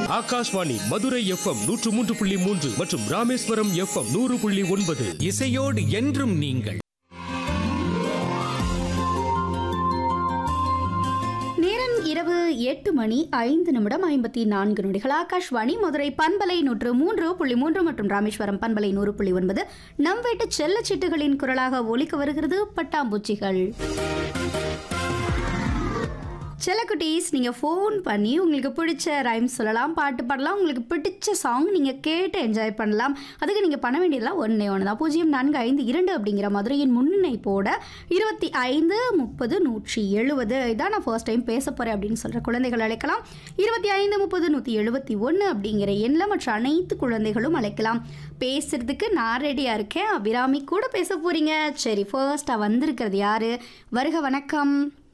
Akashvani Madurai FM நூற்று மூன்று புள்ளி மூன்று மற்றும் ராமேஸ்வரம் எஃப்எம் நூறு புள்ளி ஒன்பது இசையோடு என்றும் நீங்கள் நேரம் இரவு எட்டு மணி ஐந்து நிமிடம் ஐம்பத்தி நான்கு நொடிகள் ஆகாஷ்வாணி மதுரை பண்பலை நூற்று மூன்று புள்ளி மூன்று மற்றும் ராமேஸ்வரம் பண்பலை நூறு புள்ளி ஒன்பது நம் வீட்டு செல்லச்சிட்டுகளின் குரலாக ஒலிக்க வருகிறது பட்டாம்பூச்சிகள் செல்லக்குட்டீஸ் நீங்கள் ஃபோன் பண்ணி உங்களுக்கு பிடிச்ச ரைம்ஸ் சொல்லலாம் பாட்டு பாடலாம் உங்களுக்கு பிடிச்ச சாங் நீங்கள் கேட்டு என்ஜாய் பண்ணலாம் அதுக்கு நீங்கள் பண்ண வேண்டியதெல்லாம் ஒன்றே ஒன்று தான் பூஜ்ஜியம் நான்கு ஐந்து இரண்டு அப்படிங்கிற மதுரையின் முன்னிணைப்போட இருபத்தி ஐந்து முப்பது நூற்றி எழுபது இதான் நான் ஃபர்ஸ்ட் டைம் பேச போகிறேன் அப்படின்னு சொல்கிற குழந்தைகள் அழைக்கலாம் இருபத்தி ஐந்து முப்பது நூற்றி எழுபத்தி ஒன்று அப்படிங்கிற எண்ணில் மற்ற அனைத்து குழந்தைகளும் அழைக்கலாம் பேசுறதுக்கு நான் ரெடியாக இருக்கேன் அபிராமி கூட பேச போகிறீங்க சரி ஃபர்ஸ்ட்டாக வந்திருக்கிறது யார் வருக வணக்கம்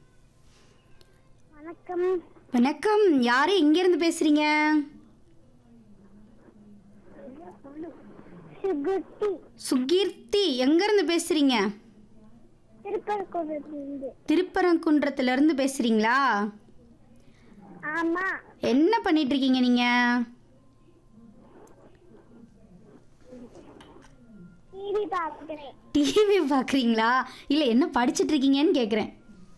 வணக்கம் வணக்கம் யாரு எங்கேருந்து பேசுறீங்க சுகுட்டி சுகீர்த்தி எங்கேருந்து பேசுறீங்க திருப்பரங்குன்றிலிருந்து திருப்பரங்குன்றத்துல இருந்து பேசுறீங்களா ஆமா என்ன பண்ணிட்டு இருக்கீங்க நீங்க டிவி பார்க்கிறேன் டிவி பார்க்குறீங்களா இல்லை என்ன படிச்சிட்டு இருக்கீங்கன்னு கேட்குறேன்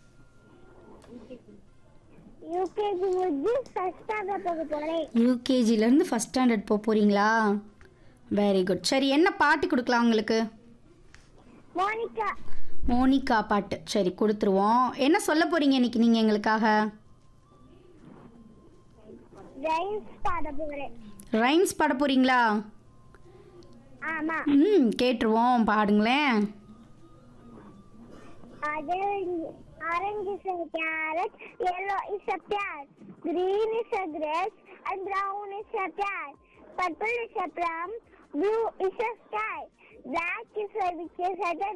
யூகேஜி முடிஞ்சு ஃபர்ஸ்ட் ஸ்டாண்டர்ட் போக போறேன் யூகேஜிலேருந்து ஃபஸ்ட் ஸ்டாண்டர்ட் போக போகிறீங்களா வெரி குட் சரி என்ன பாட்டு கொடுக்கலாம் உங்களுக்கு மோனிகா மோனிகா பாட்டு சரி கொடுத்துருவோம் என்ன சொல்ல போகிறீங்க இன்னைக்கு நீங்கள் எங்களுக்காக ரைம்ஸ் பாட போறேன் ரைம்ஸ் பாட போகிறீங்களா ஆமா ம் கேட்டுருவோம் பாடுங்களேன் Orange, orange is a carrot, yellow is a pear, green is a grass, and brown is a pear. Purple is a plum, blue is a sky, black is a witch's head,